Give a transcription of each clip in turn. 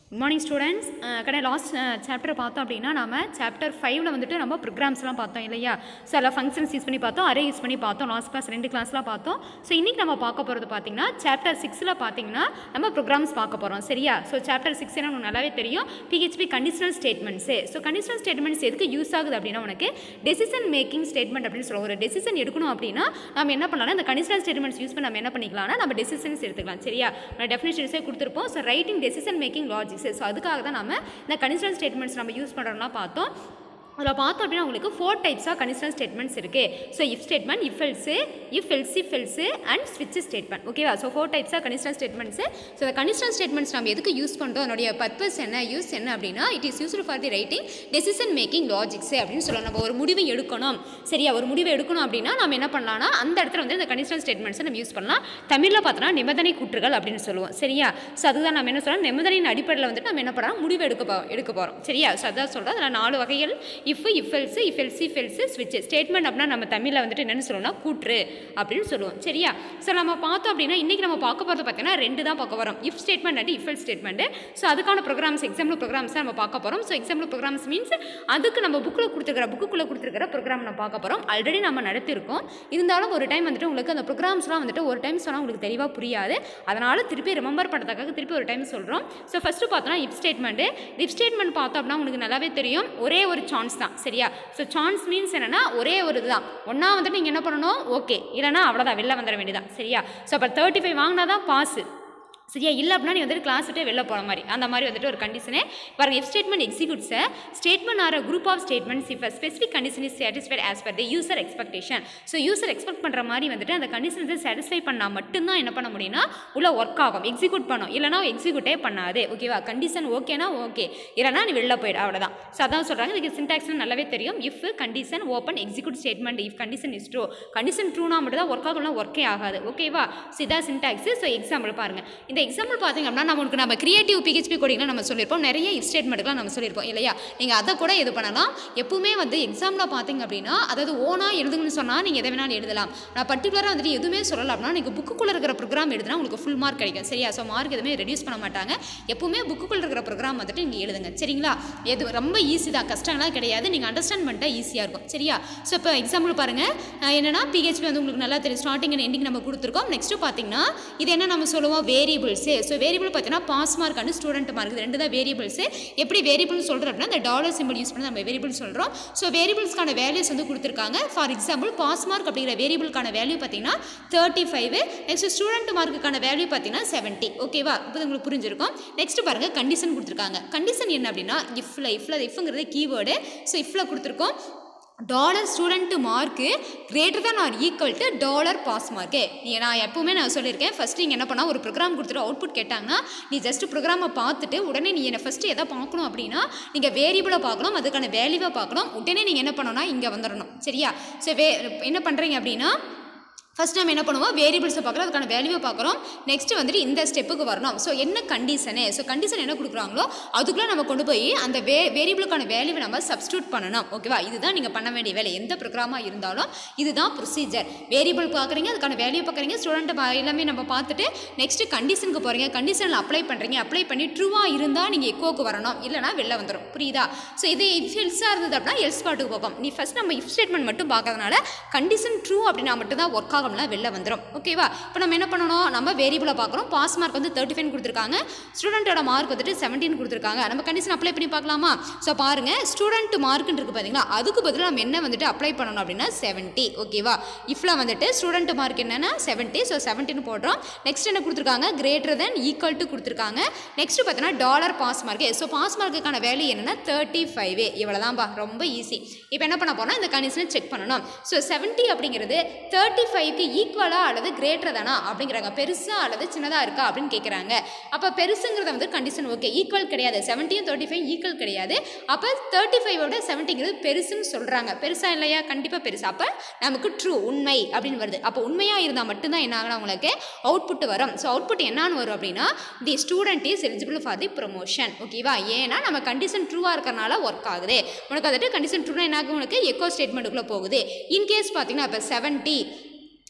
good morning students கடை last chapter பார்த்தோம் அப்படின்னா நம்ம சாப்டர் ஃபைவ்ல வந்துட்டு நம்ம ப்ரோக்ராம்ஸ்லாம் பார்த்தோம் இல்லையா ஸோ அதில் ஃபங்க்ஷன்ஸ் யூஸ் பண்ணி பார்த்தோம் அரே யூஸ் பண்ணி பார்த்தோம் லாஸ்ட் கிளாஸ் ரெண்டு கிளாஸ்லாம் பார்த்தோம் ஸோ இன்றைக்கி நம்ம பார்க்க போகிறது பார்த்தீங்கன்னா சாப்டர் சிக்ஸில் பார்த்தீங்கன்னா நம்ம ப்ரோக்ராம்ஸ் பார்க்க போகிறோம் சரியா ஸோ சாப்டர் சிக்ஸ் என்ன உனக்கு நல்லாவே தெரியும் PHP conditional statements so conditional statements எதுக்கு யூஸ் ஆகுது அப்படின்னா உனக்கு டெசிஷன் மேக்கிங் ஸ்டேட்மெண்ட் அப்படின்னு சொல்லுவோம் ஒரு டெசிஷன் எடுக்கணும் அப்படின்னா நம்ம என்ன பண்ணலாம் இந்த கண்டிஷனல் ஸ்டேட்மெண்ட்ஸ் யூஸ் பண்ணி நம்ம என்ன பண்ணிக்கலாம்னா நம்ம டெசிஷன்ஸ் எடுத்துக்கலாம் சரியா டெஃபினேஷன்ஸே கொடுத்துருப்போம் so writing decision making logics so அதுக்காக தான் நம்ம இந்த கண்டிஷனல் ஸ்டேட்மெண்ட்ஸ் நம்ம யூஸ் பண்ணுறோம்னா பார்த்தோம் அதில் பார்த்தோம் அப்படின்னா உங்களுக்கு four types of conditional statements இருக்குது so if statement if else if else if else and ஸ்விட்ச் ஸ்டேட்மெண்ட் ஓகேவா so four types of conditional statements so இந்த கண்டிஷனல் ஸ்டேட்மெண்ட்ஸ் நம்ம எதுக்கு யூஸ் பண்ணுறோம் அதனுடைய பர்பஸ் என்ன யூஸ் என்ன அப்படின்னா it is used for the writing decision making logics அப்படின்னு சொல்லலாம் நம்ம ஒரு முடிவை எடுக்கணும் சரியா ஒரு முடிவை எடுக்கணும் அப்படின்னா நம்ம என்ன பண்ணலாம்னா அந்த இடத்துல வந்து இந்த கண்டிஷனல் ஸ்டேட்மெண்ட்ஸை நம்ம யூஸ் பண்ணலாம் தமிழில் பார்த்தோன்னா நிபந்தனை கூற்றுகள் அப்படின்னு சொல்லுவோம் சரியா ஸோ அதுதான் நம்ம என்ன சொல்கிறோம் நிபந்தனையின் அடிப்படையில் வந்துட்டு நம்ம என்ன பண்ணுறோம் முடிவு எடுக்க போ எடுக்க போகிறோம் சரியா ஸோ அதான் சொல்கிறோம் அதில் நாலு வகைகள் if if else if else if else ஸ்விட்ச் ஸ்டேட்மெண்ட் அப்படின்னா நம்ம தமிழில் வந்துட்டு என்னென்னு சொல்லுவோம்னா கூற்று அப்படின்னு சொல்லுவோம் சரியா ஸோ நம்ம பார்த்தோம் அப்படின்னா இன்றைக்கி நம்ம பார்க்க போகிறது பார்த்தீங்கன்னா ரெண்டு தான் பார்க்க போகிறோம் if statement and if else statement so அதுக்கான ப்ரோக்ராம்ஸ் எக்ஸாம்பிள் ப்ரோக்ராம்ஸ் நம்ம பார்க்க போகிறோம் ஸோ எக்ஸாம்பிள் ப்ரோக்ராம்ஸ் மீன்ஸ் அதுக்கு நம்ம புக்கில் கொடுத்துருக்கிற புக்குக்குள்ளே கொடுத்துருக்கிற ப்ரோக்ராம் நம்ம பார்க்க போகிறோம் ஆல்ரெடி நம்ம நடத்திருக்கோம் இருந்தாலும் ஒரு டைம் வந்துட்டு உங்களுக்கு அந்த ப்ரோக்ராம்ஸ்லாம் வந்துட்டு ஒரு டைம் சொன்னால் உங்களுக்கு தெளிவாக புரியாது அதனால் திருப்பி ரிமெம்பர் பண்ணுறதுக்காக திருப்பி ஒரு டைம் சொல்கிறோம் ஸோ ஃபஸ்ட்டு பார்த்தோன்னா இஃப் ஸ்டேட்மெண்ட்டு இஃப் ஸ்டேட்மெண்ட் பார்த்தோம் அப்படின்னா உங்களுக்கு நல்லாவே தெரியும் ஒரே ஒரு சான்ஸ் தான் சரியா ஸோ சான்ஸ் மீன்ஸ் என்னென்னா ஒரே ஒரு இதுதான் ஒன்றா வந்துட்டு நீங்கள் என்ன பண்ணணும் ஓகே இல்லைனா அவ்வளோதான் வெளில வந்துட வேண்டியதான் சரியா ஸோ அப்போ தேர்ட்டி ஃபைவ் வாங்கினா தான் பாஸு சரியா இல்லை அப்படின்னா நீ வந்துட்டு கிளாஸ் விட்டு வெளில போகிற மாதிரி அந்த மாதிரி வந்துட்டு ஒரு கண்டிஷனே பாருங்க if statement executes statement or group of statements if specific condition is satisfied as per the user expectation so user expect பண்ணுற மாதிரி வந்துட்டு அந்த கண்டிஷன்ஸை சாட்டிஸ்ஃபை பண்ணால் மட்டும்தான் என்ன பண்ண முடியும்னா உள்ள ஒர்க் ஆகும் எக்ஸிக்யூட் பண்ணும் இல்லைனா எக்ஸிக்யூட்டே பண்ணாது ஓகேவா கண்டிஷன் ஓகேனா ஓகே இல்லைனா நீ வெளில போயிடு அவ்வளோதான் ஸோ அதான் சொல்கிறாங்க இதுக்கு சின்டாக்ஸ் நல்லாவே தெரியும் if condition open execute statement if condition is true condition ட்ரூனா மட்டும் தான் ஒர்க் ஆகலாம் ஒர்க்கே ஆகாது ஓகேவா ஸோ இதான் சின்டாக்ஸ் ஸோ எக்ஸாம்பிள் பாருங்கள் இந்த எக்ஸாம்பிள் பார்த்தீங்க அப்படின்னா நமக்கு நம்ம கிரியேட்டிவ் பிஹெச்பி கோடிங்லாம் நம்ம சொல்லியிருப்போம் நிறைய இஃப் ஸ்டேட்மெண்ட்லாம் நம்ம சொல்லியிருப்போம் இல்லையா நீங்கள் அதை கூட இது பண்ணலாம் எப்பவுமே வந்து எக்ஸாமில் பார்த்தீங்க அப்படின்னா அதாவது ஓனாக எழுதுங்கன்னு சொன்னால் நீங்கள் எதை வேணாலும் எழுதலாம் நான் பர்டிகுலராக வந்துட்டு எதுவுமே சொல்லலாம் அப்படின்னா நீங்கள் புக்குக்குள்ளே இருக்கிற ப்ரோக்ராம் எழுதுனா உங்களுக்கு ஃபுல் மார்க் கிடைக்கும் சரியா ஸோ மார்க் எதுவுமே ரெடியூஸ் பண்ண மாட்டாங்க எப்பவுமே புக்குக்குள்ளே இருக்கிற ப்ரோக்ராம் வந்துட்டு நீங்கள் எழுதுங்க சரிங்களா எது ரொம்ப ஈஸி தான் கஷ்டங்களாம் கிடையாது நீங்கள் அண்டர்ஸ்டாண்ட் பண்ணிட்டா ஈஸியாக இருக்கும் சரியா ஸோ இப்போ எக்ஸாம்பிள் பாருங்கள் என்னென்னா பிஹெச்பி வந்து உங்களுக்கு நல்லா தெரியும் ஸ்டார்டிங் அண்ட் எண்டிங் நம்ம கொடுத்துருக்கோம் நெக்ஸ்ட்டு பார்த்தீங்கன்னா இது என்ன நம்ம சொல்லுவோம் வேரியபிள்ஸு ஸோ வேரியபிள் பார்த்தீங்கன்னா pass mark and student mark இது ரெண்டு தான் வேரியபிள்ஸு எப்படி வேரியபிள் சொல்கிறோம் அப்படின்னா இந்த டாலர் சிம்பிள் யூஸ் பண்ணி நம்ம வேரியபிள் சொல்கிறோம் ஸோ வேரியபிள்ஸ்க்கான வேல்யூஸ் வந்து கொடுத்துருக்காங்க ஃபார் எக்ஸாம்பிள் பாஸ் மார்க் அப்படிங்கிற வேரியபிளுக்கான வேல்யூ பார்த்தீங்கன்னா தேர்ட்டி ஃபைவ் நெக்ஸ்ட் ஸ்டூடெண்ட் மார்க்குக்கான வேல்யூ பார்த்தீங்கன்னா செவன்ட்டி ஓகேவா இப்போ உங்களுக்கு புரிஞ்சிருக்கும் நெக்ஸ்ட் பாருங்கள் கண்டிஷன் கொடுத்துருக்காங்க கண்டிஷன் என்ன அப்படின்னா இஃப்ல இஃப்ல இஃப்ங்கிறது கீவேர்டு ஸோ இஃப்ல கொடுத்துருக்கோம் dollar student mark greater than or equal to dollar pass mark நீ நான் எப்பவுமே நான் சொல்லியிருக்கேன் ஃபஸ்ட் நீங்கள் என்ன பண்ணால் ஒரு ப்ரோக்ராம் கொடுத்துட்டு அவுட்புட் கேட்டாங்கன்னா நீ ஜஸ்ட் ப்ரோக்ராமை பார்த்துட்டு உடனே நீ என்ன ஃபஸ்ட்டு எதை பார்க்கணும் அப்படின்னா நீங்கள் வேரியபிளை பார்க்கணும் அதுக்கான வேல்யூவை பார்க்கணும் உடனே நீங்கள் என்ன பண்ணணும்னா இங்கே வந்துடணும் சரியா ஸோ வே என்ன பண்ணுறீங்க அப்படின்னா ஃபஸ்ட் நம்ம என்ன பண்ணுவோம் வேரியபிள்ஸை பார்க்குறோம் அதுக்கான வேல்யூவை பார்க்குறோம் நெக்ஸ்ட் வந்துட்டு இந்த ஸ்டெப்புக்கு வரணும் ஸோ என்ன கண்டிஷனு ஸோ கண்டிஷன் என்ன கொடுக்குறாங்களோ அதுக்குள்ளே நம்ம கொண்டு போய் அந்த வே வேரியபிளுக்கான வேல்யூவை நம்ம சப்ஸ்டியூட் பண்ணணும் ஓகேவா இதுதான் நீங்கள் பண்ண வேண்டிய வேலை எந்த ப்ரோக்ராமாக இருந்தாலும் இதுதான் ப்ரொசீஜர் வேரியபிள் பார்க்குறீங்க அதுக்கான வேல்யூ பார்க்குறீங்க ஸ்டூடெண்ட் எல்லாமே நம்ம பார்த்துட்டு நெக்ஸ்ட் கண்டிஷனுக்கு போகிறீங்க கண்டிஷனில் அப்ளை பண்ணுறீங்க அப்ளை பண்ணி ட்ரூவாக இருந்தால் நீங்கள் எக்கோக்கு வரணும் இல்லைனா வெளில வந்துடும் புரியுதா ஸோ இது இஃப் எல்ஸாக இருந்தது அப்படின்னா எல்ஸ் பாட்டுக்கு போகும் நீ ஃபஸ்ட் நம்ம இஃப் ஸ்டேட்மெண்ட் மட்டும் பார்க்கறதுனால கண்டிஷன் ட்ரூ அப்படின்னா மட்டும் தான் ஒர்க் ஆகும்னா வெளில வந்துடும் ஓகேவா இப்போ நம்ம என்ன பண்ணணும் நம்ம வேரியபிளை பார்க்குறோம் பாஸ் மார்க் வந்து தேர்ட்டி ஃபைவ் கொடுத்துருக்காங்க ஸ்டூடெண்ட்டோட மார்க் வந்துட்டு செவன்டீன் கொடுத்துருக்காங்க நம்ம கண்டிஷன் அப்ளை பண்ணி பார்க்கலாமா ஸோ பாருங்கள் ஸ்டூடெண்ட் மார்க்குன்னு இருக்குது பார்த்தீங்களா அதுக்கு பதிலாக நம்ம என்ன வந்துட்டு அப்ளை பண்ணணும் அப்படின்னா செவன்ட்டி ஓகேவா இஃப்ல வந்துட்டு ஸ்டூடெண்ட் மார்க் என்னென்னா செவன்ட்டி ஸோ செவன்ட்டின்னு போடுறோம் நெக்ஸ்ட் என்ன கொடுத்துருக்காங்க கிரேட்டர் தென் ஈக்குவல் டு கொடுத்துருக்காங்க நெக்ஸ்ட் பார்த்தீங்கன்னா dollar pass mark so pass மார்க்குக்கான வேல்யூ என்னென்னா தேர்ட்டி ஃபைவ் இவ்வளோதான்பா ரொம்ப ஈஸி இப்போ என்ன பண்ண போனால் இந்த கண்டிஷனை செக் பண்ணணும் ஸோ செவன்ட்டி அப்படிங்கிறது தேர்ட்டி ஃபைவ்க்கு ஈக்குவலாக அல்லது கிரேட்டர் தானா அப்படிங்கிறாங்க பெருசாக அல்லது சின்னதாக இருக்கா அப்படின்னு கேட்குறாங்க அப்போ பெருசுங்கிறத வந்து கண்டிஷன் ஓகே ஈக்குவல் கிடையாது செவன்ட்டியும் தேர்ட்டி ஃபைவ் ஈக்குவல் கிடையாது அப்போ தேர்ட்டி ஃபைவோட செவன்ட்டிங்கிறது பெருசுன்னு சொல்கிறாங்க பெருசாக இல்லையா கண்டிப்பாக பெருசு அப்போ நமக்கு ட்ரூ உண்மை அப்படின்னு வருது அப்போ உண்மையாக இருந்தால் மட்டும்தான் என்ன ஆகணும் உங்களுக்கு அவுட்புட் வரும் ஸோ அவுட்புட் என்னான்னு வரும் அப்படின்னா the student is eligible for the promotion ஓகேவா ஏன்னா நம்ம கண்டிஷன் ட்ரூவாக இருக்கிறனால ஒர்க் ஆகுது உனக்கு வந்துட்டு கண்டிஷன் ட்ரூனா என்ன ஆகும் உனக்கு எக்கோ ஸ்டேட்மெண்ட்டுக்குள்ளே போகுது இன்கேஸ் பார்த்தீங்கன்னா இப்போ செவன்ட்டி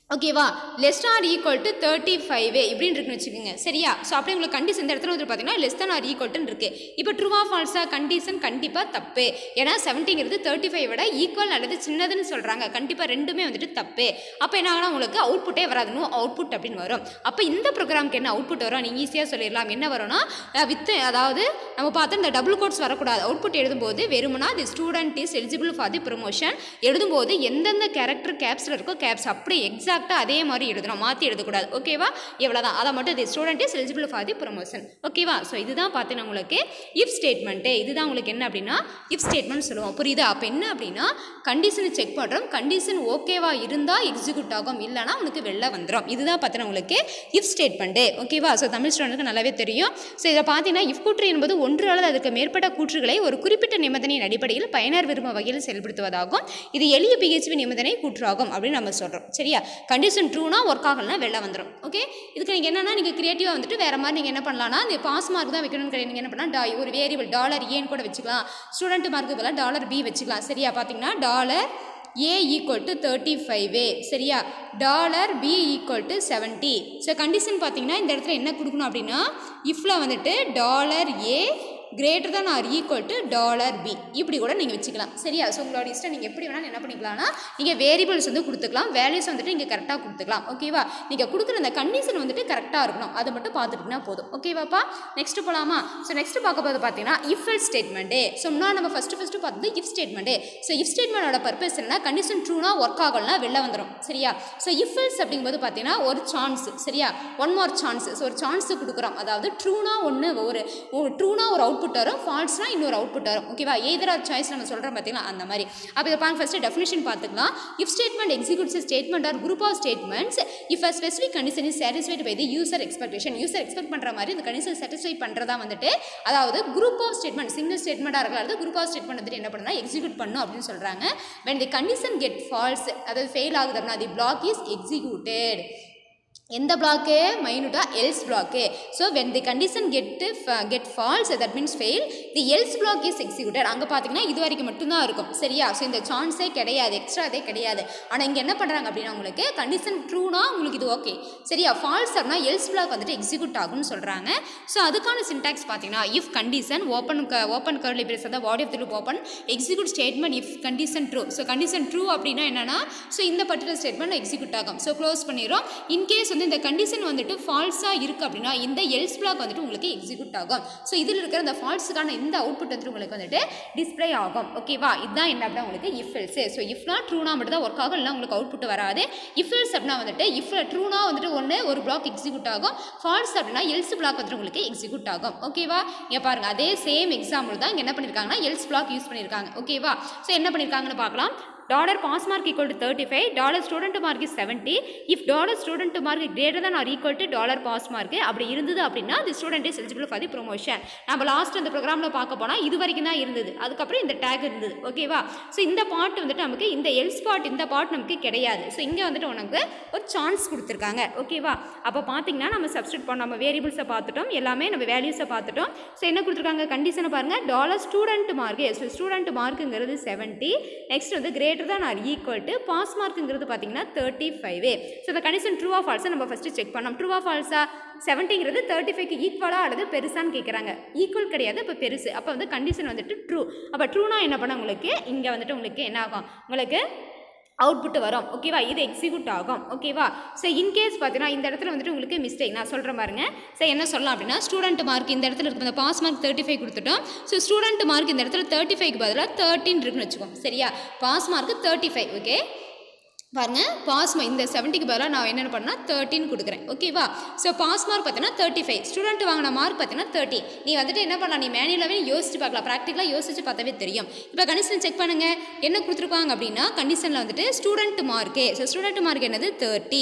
ஓகேவா less or equal to thirty five இப்படின்னு இருக்குன்னு வச்சுக்கோங்க சரியா ஸோ அப்படியே உங்களுக்கு கண்டிஷன் இந்த இடத்துல வந்து பார்த்தீங்கன்னா லெஸ் தான் ஆர் ஈக்குவல்ட்டுன்னு இருக்கு இப்போ ட்ரூவா ஃபால்ஸா கண்டிஷன் கண்டிப்பாக தப்பு ஏன்னா செவன்ட்டிங்கிறது தேர்ட்டி ஃபைவ் விட ஈக்குவல் அல்லது சின்னதுன்னு சொல்கிறாங்க கண்டிப்பாக ரெண்டுமே வந்துட்டு தப்பு அப்போ என்ன ஆகலாம் உங்களுக்கு அவுட்புட்டே வராது நோ அவுட்புட் அப்படின்னு வரும் அப்போ இந்த ப்ரோக்ராம்க்கு என்ன அவுட்புட் வரும் நீங்கள் ஈஸியாக சொல்லிடலாம் என்ன வரும்னா வித் அதாவது நம்ம பார்த்தா இந்த டபுள் கோட்ஸ் வரக்கூடாது அவுட்புட் எழுதும்போது வெறுமனா the student is eligible for the promotion எழுதும்போது எந்தெந்த கேரக்டர் கேப்ஸில் இருக்கோ கேப்ஸ் அப்படி எக்ஸாக்டாக அதே மாதிரி எழுதணும் மாற்றி எழுதக்கூடாது ஓகேவா இவ்வளோதான் அதை மட்டும் the student is eligible for the promotion ஓகேவா ஸோ இதுதான் பார்த்தீங்கன்னா உங்களுக்கு இஃப் ஸ்டேட்மெண்ட்டு இதுதான் உங்களுக்கு என்ன அப்படின்னா இஃப் ஸ்டேட்மெண்ட் சொல்லுவோம் புரியுதா அப்போ என்ன அப்படின்னா கண்டிஷனை செக் பண்ணுறோம் கண்டிஷன் ஓகேவா இருந்தால் எக்ஸிக்யூட் ஆகும் இல்லைனா உனக்கு வெளில வந்துடும் இதுதான் பார்த்தீங்கன்னா உங்களுக்கு இஃப் ஸ்டேட்மெண்ட்டு ஓகேவா ஸோ தமிழ் ஸ்டூடெண்ட்டுக்கு நல்லாவே தெரியும் ஸோ இதை பார்த்தீங்கன்னா இஃப் கூற்று என்பது ஒன்று அல்லது அதுக்கு மேற்பட்ட கூற்றுகளை ஒரு குறிப்பிட்ட நிபந்தனையின் அடிப்படையில் பயனர் விரும்ப வகையில் செயல்படுத்துவதாகும் இது எளிய பிஹெச்பி நிபந்தனை கூற்றாகும் அப்படின்னு நம்ம சொல்கிறோம் சரியா கண்டிஷன் ட்ரூனா ஒர்க் ஆகலனா வெளில வந்துடும் ஓகே இதுக்கு நீங்கள் என்னன்னா நீங்கள் க்ரியேட்டிவாக வந்துட்டு வேறு மாதிரி நீங்கள் என்ன பண்ணலாம்னா இந்த பாஸ் மார்க் தான் வைக்கணும்னு கிடையாது நீங்கள் என்ன பண்ணலாம் டா ஒரு வேரியபிள் டாலர் ஏன்னு கூட வச்சுக்கலாம் ஸ்டூடெண்ட் மார்க்கு பதிலாக டாலர் பி வச்சுக்கலாம் சரியா பார்த்தீங்கன்னா dollar A equal to thirty five சரியா dollar B equal to seventy so condition பார்த்தீங்கன்னா இந்த இடத்துல என்ன கொடுக்கணும் அப்படின்னா இஃப்ல வந்துட்டு dollar A greater than or equal to dollar B இப்படி கூட நீங்கள் வச்சுக்கலாம் சரியா ஸோ உங்களோட இஷ்டம் நீங்கள் எப்படி வேணாலும் என்ன பண்ணிக்கலாம்னா நீங்கள் வேரியபிள்ஸ் வந்து கொடுத்துக்கலாம் வேல்யூஸ் வந்துட்டு நீங்கள் கரெக்டாக கொடுத்துக்கலாம் ஓகேவா நீங்கள் கொடுக்குற அந்த கண்டிஷன் வந்துட்டு கரெக்டாக இருக்கணும் அதை மட்டும் பார்த்துட்டுனா போதும் ஓகேவாப்பா நெக்ஸ்ட் போகலாமா ஸோ நெக்ஸ்ட் பார்க்க போது பார்த்தீங்கன்னா இஃப் எல் ஸ்டேட்மெண்ட்டு ஸோ முன்னாடி நம்ம ஃபஸ்ட்டு ஃபஸ்ட்டு பார்த்தது இஃப் ஸ்டேட்மெண்ட்டு ஸோ இஃப் ஸ்டேட்மெண்டோட பர்பஸ் என்னன்னா கண்டிஷன் ட்ரூனா ஒர்க் ஆகலனா வெளில வந்துடும் சரியா ஸோ இஃப் எல்ஸ் அப்படிங்கும்போது பார்த்தீங்கன்னா ஒரு சான்ஸ் சரியா ஒன் மோர் சான்ஸ் ஸோ ஒரு சான்ஸ் கொடுக்குறோம் அதாவது ட்ரூனா ஒன்று ஒரு ட்ரூனா ஒரு அவுட்புட் வரும் ஃபால்ஸ்னா இன்னொரு அவுட்புட் வரும் ஓகேவா எதிரா சாய்ஸ் நம்ம சொல்கிறோம் பார்த்தீங்கன்னா அந்த மாதிரி அப்போ இதை பாருங்க ஃபஸ்ட்டு டெஃபினேஷன் பார்த்துக்கலாம் if statement executes statement or group of statements if a specific condition is satisfied by the user expectation user expect பண்ணுற மாதிரி இந்த கண்டிஷன் சாட்டிஸ்ஃபை பண்ணுறதா வந்துட்டு அதாவது குரூப் ஆஃப் ஸ்டேட்மெண்ட் சிங்கிள் ஸ்டேட்மெண்ட்டாக இருக்கலாம் அல்லது குரூப் ஆஃப் ஸ்டேட்மெண்ட் வந்துட்டு என்ன பண்ணுன்னா எக்ஸிக்யூட் பண்ணும் அப்படின்னு சொல்கிறாங்க when the condition get false அதாவது ஃபெயில் ஆகுது அப்படின்னா தி பிளாக் இஸ் எக்ஸிக்யூட்டட் எந்த பிளாக்கு மைனூட்டாக else block so when the condition get get false that means fail the else block is executed அங்கே பார்த்தீங்கன்னா இது வரைக்கும் மட்டும்தான் இருக்கும் சரியா ஸோ இந்த சான்ஸே கிடையாது எக்ஸ்ட்ரா அதே கிடையாது ஆனால் இங்கே என்ன பண்ணுறாங்க அப்படின்னா உங்களுக்கு கண்டிஷன் ட்ரூனா உங்களுக்கு இது ஓகே சரியா ஃபால்ஸ் அப்படின்னா எல்ஸ் பிளாக் வந்துட்டு எக்ஸிக்யூட் ஆகும்னு சொல்கிறாங்க ஸோ அதுக்கான சின்டாக்ஸ் பார்த்தீங்கன்னா if condition open open curly brace அதாவது body of the loop open execute statement if condition true so condition true அப்படின்னா என்னன்னா ஸோ இந்த பர்டிகுலர் ஸ்டேட்மெண்ட் எக்ஸிக்யூட் ஆகும் ஸோ க்ளோஸ் பண்ணிடுறோம் இன்கேஸ் வந்து இந்த கண்டிஷன் வந்துட்டு ஃபால்ஸாக இருக்குது அப்படின்னா இந்த எல்ஸ் பிளாக் வந்துட்டு உங்களுக்கு எக்ஸிக்யூட் ஆகும் ஸோ இதில் இருக்கிற அந்த ஃபால்ஸுக்கான இந்த அவுட்புட் வந்துட்டு உங்களுக்கு வந்துட்டு டிஸ்ப்ளே ஆகும் ஓகேவா இதுதான் என்ன அப்படின்னா உங்களுக்கு இஃப் எல்ஸ் ஸோ இஃப்னா ட்ரூனா மட்டும் தான் ஒர்க் ஆகும் இல்லை உங்களுக்கு அவுட்புட் வராது இஃப் எல்ஸ் அப்படின்னா வந்துட்டு இஃப் ட்ரூனா வந்துட்டு ஒன்று ஒரு பிளாக் எக்ஸிக்யூட் ஆகும் ஃபால்ஸ் அப்படின்னா எல்ஸ் பிளாக் வந்துட்டு உங்களுக்கு எக்ஸிக்யூட் ஆகும் ஓகேவா இங்கே பாருங்க அதே சேம் எக்ஸாம்பிள் தான் இங்கே என்ன பண்ணியிருக்காங்கன்னா எல்ஸ் பிளாக் யூஸ் பண்ணியிருக்காங்க ஓகேவா ஸோ என்ன பண்ணியிருக்காங்கன்னு பார்க்கலாம் dollar pass mark equal to thirty five dollar student mark is seventy if dollar student mark greater than or equal to dollar pass mark அப்படி இருந்தது அப்படின்னா the student is eligible for the promotion நம்ம last அந்த ப்ரோக்ராமில் பார்க்க போனால் இது வரைக்கும் தான் இருந்தது அதுக்கப்புறம் இந்த டேக் இருந்தது ஓகேவா ஸோ இந்த பார்ட் வந்துட்டு நமக்கு இந்த எல்ஸ் பார்ட் இந்த பார்ட் நமக்கு கிடையாது ஸோ இங்கே வந்துட்டு உனக்கு ஒரு சான்ஸ் கொடுத்துருக்காங்க ஓகேவா அப்போ பார்த்தீங்கன்னா நம்ம சப்ஸ்டியூட் பண்ண நம்ம வேரியபிள்ஸை பார்த்துட்டோம் எல்லாமே நம்ம வேல்யூஸை பார்த்துட்டோம் ஸோ என்ன கொடுத்துருக்காங்க கண்டிஷனை பாருங்கள் dollar student mark so student மார்க்குங்கிறது செவன்ட்டி நெக்ஸ்ட் வந்து greater than or equal to pass மார்க்குங்கிறது பார்த்தீங்கன்னா தேர்ட்டி ஃபைவ் ஸோ இந்த கண்டிஷன் ட்ரூ ஆஃப் ஃபால்ஸை நம்ம ஃபஸ்ட்டு செக் பண்ணோம் ட்ரூ ஆஃப் ஃபால்ஸா செவன்ட்டிங்கிறது தேர்ட்டி ஃபைவ்க்கு ஈக்குவலாக அல்லது பெருசான்னு கேட்குறாங்க ஈக்குவல் கிடையாது இப்போ பெருசு அப்போ வந்து கண்டிஷன் வந்துட்டு ட்ரூ அப்போ ட்ரூனா என்ன பண்ண உங்களுக்கு இங்கே வந்துட்டு உங்களுக்கு என்ன ஆகும் உங்களுக்கு அவுட்புட் வரும் ஓகேவா இது எக்ஸிக்யூட் ஆகும் ஓகேவா ஸோ இன்கேஸ் பார்த்தீங்கன்னா இந்த இடத்துல வந்துட்டு உங்களுக்கு மிஸ்டேக் நான் சொல்கிறேன் பாருங்க ஸோ என்ன சொல்லலாம் அப்படின்னா ஸ்டூடெண்ட் மார்க் இந்த இடத்துல இருக்கும் இந்த பாஸ் மார்க் தேர்ட்டி ஃபைவ் கொடுத்துட்டோம் ஸோ ஸ்டூடெண்ட் மார்க் இந்த இடத்துல தேர்ட்டி ஃபைவ்க்கு பதிலாக தேர்ட்டின் இருக்குன்னு வச்சுக்கோங்க சரியா pass mark thirty five okay பாருங்க பாஸ் இந்த செவன்ட்டிக்கு பதிலாக நான் என்னென்ன பண்ணால் தேர்ட்டின் கொடுக்குறேன் ஓகேவா ஸோ பாஸ் மார்க் பார்த்தீங்கன்னா தேர்ட்டி ஃபைவ் ஸ்டூடெண்ட் வாங்கின மார்க் பார்த்தீங்கன்னா தேர்ட்டி நீ வந்துட்டு என்ன பண்ணலாம் நீ மேனுவலாகவே யோசிச்சு பார்க்கலாம் ப்ராக்டிக்கலாக யோசிச்சு பார்த்தாவே தெரியும் இப்போ கண்டிஷன் செக் பண்ணுங்க என்ன கொடுத்துருக்காங்க அப்படின்னா கண்டிஷனில் வந்துட்டு ஸ்டூடெண்ட் மார்க்கே ஸோ ஸ்டூடெண்ட் மார்க் என்னது தேர்ட்டி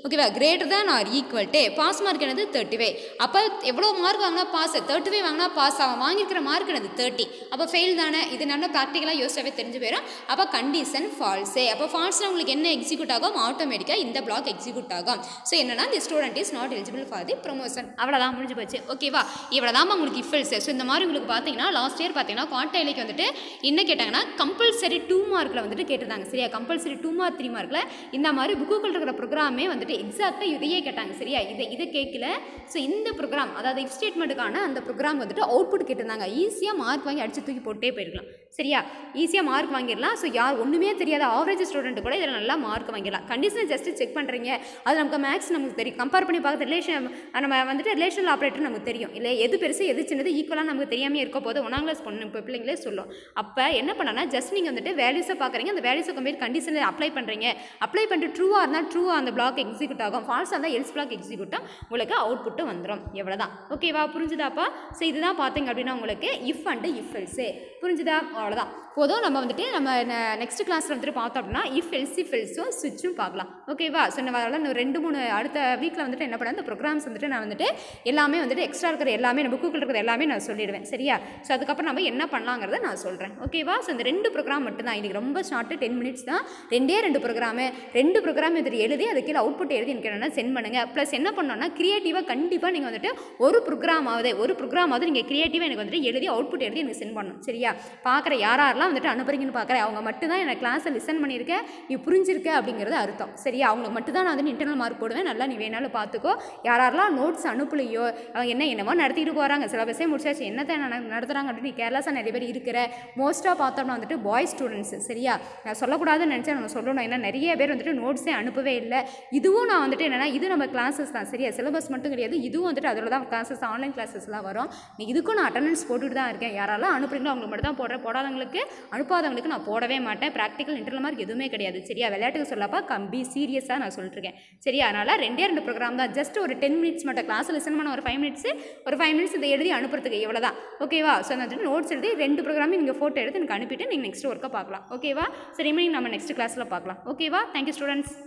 ஓகேவா greater than or equal to pass mark என்னது தேர்ட்டி ஃபைவ் அப்போ எவ்வளோ மார்க் வாங்கினா பாஸ் தேர்ட்டி ஃபைவ் வாங்கினா பாஸ் அவன் வாங்கியிருக்கிற மார்க் என்னது தேர்ட்டி அப்போ ஃபெயில் தானே இது நல்லா ப்ராக்டிக்கலாக யோசிச்சாவே தெரிஞ்சு போயிடும் அப்போ கண்டிஷன் ஃபால்ஸே அப்போ ஃபால்ஸில் உங்களுக்கு என்ன எக்ஸிக்யூட் ஆகும் ஆட்டோமேட்டிக்காக இந்த பிளாக் எக்ஸிக்யூட் ஆகும் ஸோ என்னன்னா the student is not eligible for the promotion அவ்வளோதான் முடிஞ்சு போச்சு ஓகேவா இவ்வளோ தான் உங்களுக்கு இஃபல்ஸ் ஸோ இந்த மாதிரி உங்களுக்கு பார்த்தீங்கன்னா லாஸ்ட் இயர் பார்த்தீங்கன்னா குவார்டைலைக்கு வந்துட்டு என்ன கேட்டாங்கன்னா கம்பல்சரி டூ மார்க்கில் வந்துட்டு கேட்டிருந்தாங்க சரியா கம்பல்சரி டூ மார்க் த்ரீ மார்க்கில் இந்த மாதிரி புக்குக்குள்ள இருக்கிற ப்ரோக்ராமே வந்துட்டு எக்ஸாக்டாக இதையே கேட்டாங்க சரியா இதை இதை கேட்கல ஸோ இந்த ப்ரோக்ராம் அதாவது இஃப் ஸ்டேட்மெண்ட்டுக்கான அந்த ப்ரோக்ராம் வந்துட்டு அவுட்புட் கேட்டிருந்தாங்க ஈஸியாக மார்க் வாங்கி அடிச்சு தூக்கி போட்டே போயிருக்கலாம் சரியா ஈஸியாக மார்க் வாங்கிடலாம் ஸோ யார் ஒன்றுமே தெரியாத ஆவரேஜ் ஸ்டூடெண்ட் கூட இதில் நல்லா மார்க் வாங்கிடலாம் கண்டிஷனை ஜஸ்ட் செக் பண்ணுறீங்க அது நமக்கு மேக்ஸ் நமக்கு தெரியும் கம்பேர் பண்ணி பார்த்து ரிலேஷன் நம்ம வந்துட்டு ரிலேஷனல் ஆப்ரேட்டர் நமக்கு தெரியும் இல்லை எது பெருசு எது சின்னது ஈக்குவலாக நமக்கு தெரியாமல் இருக்க போது ஒன்றாம் கிளாஸ் பொண்ணு இப்போ பிள்ளைங்களே சொல்லும் அப்போ என்ன பண்ணனா ஜஸ்ட் நீங்கள் வந்துட்டு வேல்யூஸை பார்க்குறீங்க அந்த வேல்யூஸை கம்பேர் கண்டிஷனில் அப்ளை பண்ணுறீங்க அப்ளை பண்ணிட்டு ட்ரூவாக இருந்தால் ட்ரூவாக அந்த பிளாக் எக்ஸிக்யூட் ஆகும் ஃபால்ஸாக இருந்தால் எல்ஸ் பிளாக் எக்ஸிக்யூட் ஆகும் உங்களுக்கு அவுட்புட்டு வந்துடும் எவ்வளோதான் ஓகேவா புரிஞ்சுதாப்பா ஸோ இதுதான் பார்த்தீங்க அப்படின்னா உங்களுக்கு இஃப் அண்டு இஃப் எல்ஸு புரிஞ்சுதா அவ்வளோதான் போதும் நம்ம வந்துட்டு நம்ம நெக்ஸ்ட் கிளாஸில் வந்துட்டு பார்த்தோம் அப்படின்னா இஃப் எல்ஸ் இஃப் எல்ஸும் சுவிட்சும் பார்க்கலாம் ஓகேவா ஸோ நம்ம அதெல்லாம் இன்னும் ரெண்டு மூணு அடுத்த வீக்கில் வந்துட்டு என்ன பண்ணேன் இந்த ப்ரோக்ராம்ஸ் வந்துட்டு நான் வந்துட்டு எல்லாமே வந்துட்டு எக்ஸ்ட்ரா இருக்கிற எல்லாமே நம்ம புக்குக்குள்ள இருக்கிற எல்லாமே நான் சொல்லிடுவேன் சரியா ஸோ அதுக்கப்புறம் நம்ம என்ன பண்ணலாங்கிறத நான் சொல்கிறேன் ஓகேவா ஸோ இந்த ரெண்டு ப்ரோக்ராம் மட்டும் தான் இன்றைக்கி ரொம்ப ஷார்ட்டு டென் மினிட்ஸ் தான் ரெண்டே ரெண்டு ப்ரோக்ராமு ரெண்டு ப்ரோக்ராம் இது எழுதி அது கீழே அவுட்புட் எழுதி எனக்கு என்னென்னா சென்ட் பண்ணுங்கள் ப்ளஸ் என்ன பண்ணோன்னா க்ரியேட்டிவாக கண்டிப்பாக நீங்கள் வந்துட்டு ஒரு ப்ரோக்ராம் ஆகுது ஒரு ப்ரோக்ராம் ஆகுது நீங்கள் க்ரியேட்டிவாக எனக்கு வந்துட்டு எழுதி அவுட்புட் எழுதி எனக்கு சென்ட் பண்ணணும் சரியா பார்க்குற யாரெல்லாம் வந்துட்டு அனுப்புறீங்கன்னு பார்க்குறேன் அவங்க மட்டும் தான் எனக்கு கிளாஸை லிசன் பண்ணியிருக்கேன் நீ புரிஞ்சிருக்க அப்படிங்கிறது அர்த்தம் சரியா அவங்களுக்கு மட்டும் தான் நான் வந்து இன்டர்னல் மார்க் போடுவேன் நல்லா நீ வேணாலும் பார்த்துக்கோ யாரெல்லாம் நோட்ஸ் அனுப்பலையோ அவங்க என்ன என்னமோ நடத்திட்டு போகிறாங்க சிலபஸே முடிச்சாச்சு என்னத்தை நட- நடத்துகிறாங்க அப்படின்னு நீ கேர்லஸாக நிறைய பேர் இருக்கிற மோஸ்ட்டாக பார்த்தோம்னா வந்துட்டு பாய் ஸ்டூடெண்ட்ஸ் சரியா நான் சொல்லக்கூடாதுன்னு நினச்சா நம்ம சொல்லணும் ஏன்னா நிறைய பேர் வந்துட்டு நோட்ஸே அனுப்பவே இல்லை இதுவும் நான் வந்துட்டு என்னென்னா இது நம்ம கிளாஸஸ் தான் சரியா சிலபஸ் மட்டும் கிடையாது இதுவும் வந்துட்டு அதில் தான் கிளாஸஸ் ஆன்லைன் கிளாஸஸ்லாம் வரும் நீ இதுக்கும் நான் அட்டண்டன்ஸ் போட்டுட்டு தான் இருக்கேன் யாரெல்லாம் அனுப்புறீங்களோ அவங்களுக்கு மட்டும் தான் போடுறேன் போடாதவங்களுக்கு அனுப்பாதவங்களுக்கு நான் போடவே மாட்டேன் ப்ராக்டிக்கல் இன்டர்னல் மார்க் எதுவுமே கிடையாது சரியா விளையாட்டுக்கு சொல்லப்பா கம்பி சீரியஸாக நான் சொல்லிட்டுருக்கேன் சரியா அதனால் ரெண்டே ரெண்டு ப்ரோக்ராம் தான் ஜஸ்ட் ஒரு டென் மினிட்ஸ் மட்டும் கிளாஸ் லிசன் பண்ண ஒரு ஃபைவ் மினிட்ஸ் ஒரு ஃபைவ் மினிட்ஸ் இதை எழுதி அனுப்புறதுக்கு இவ்வளோ தான் ஓகேவா ஸோ நான் நோட்ஸ் எழுதி ரெண்டு ப்ரோக்ராமே நீங்கள் ஃபோட்டோ எடுத்து எனக்கு அனுப்பிட்டு நீங்கள் நெக்ஸ்ட் ஒர்க்கை பார்க்கலாம் ஓகேவா சரி ரிமைனிங் நம்ம நெக்ஸ்ட் கிளாஸில் பார்க்கலாம் ஓகேவா தேங்க்யூ ஸ்டூடெண்ட்ஸ்